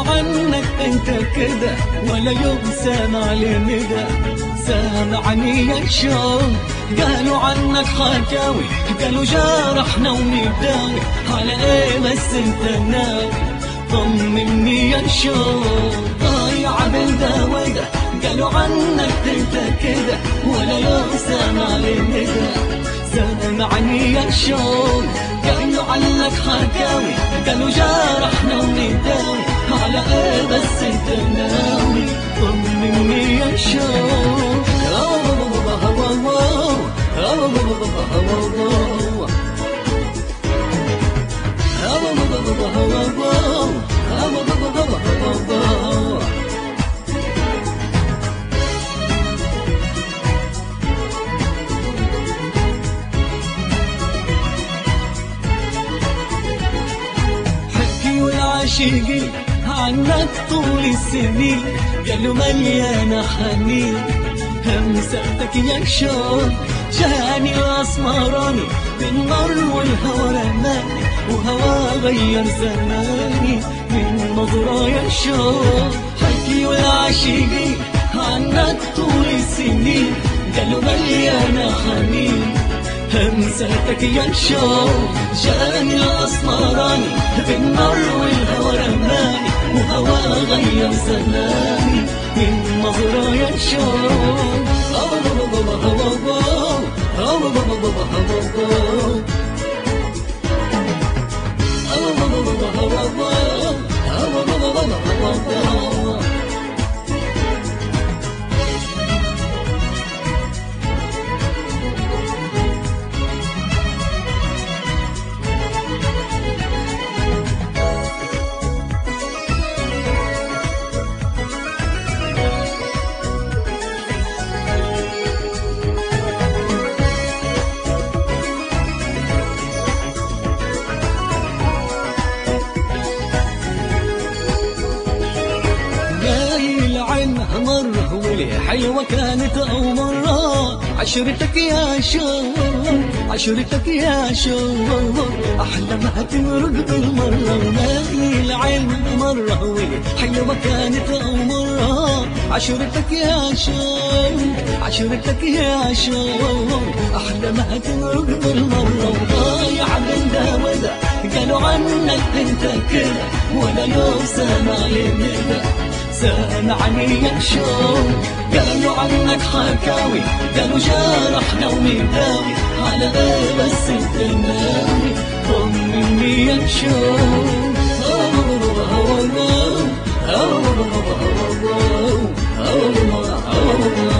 عنك انت كده ولا يوم سامع لندى سامعني يا شوق قالوا عنك حكاوي قالوا جرحنا ونداوي على ايه بس انت ناوي طمني يا شوق ضايع بالدا ودا قالوا عنك انت كده ولا يوم سامع لندى سامعني يا شوق قالوا عنك حكاوي قالوا جرحنا ونداوي على ايه بس انت ناوي طمني يا شوق حكي والعاشقين عنك طول السنين قالوا مليانة حنين همساتك يا شوق جاني الاسمراني بالنار والهوى رماني وهوا غير زماني من نظرة يا شوق حكي والعاشقين عنك طول السنين قالوا مليانة حنين همساتك يا شوق جاني الاسمراني بالنار والهوى رماني وهوا غير زماني من نظرة يا شوق قايل عنها مرة ولي حلوة كانت أو مرة عشرتك يا شوق عشرتك يا شوق أحلى ما تمرق بالمرة قايل عنها مرة ولي حلوة كانت أو مرة عشرتك يا شوق عشرتك يا شوق أحلى ما تمرق بالمرة وضايع من دا ودا قالوا عنك انت كده ولا يوم سامع لندى سامعني يا شوق قالوا عنك حكاوي قالوا جرحنا ونداوي على ايه بس انت ناوي طمني يا شوق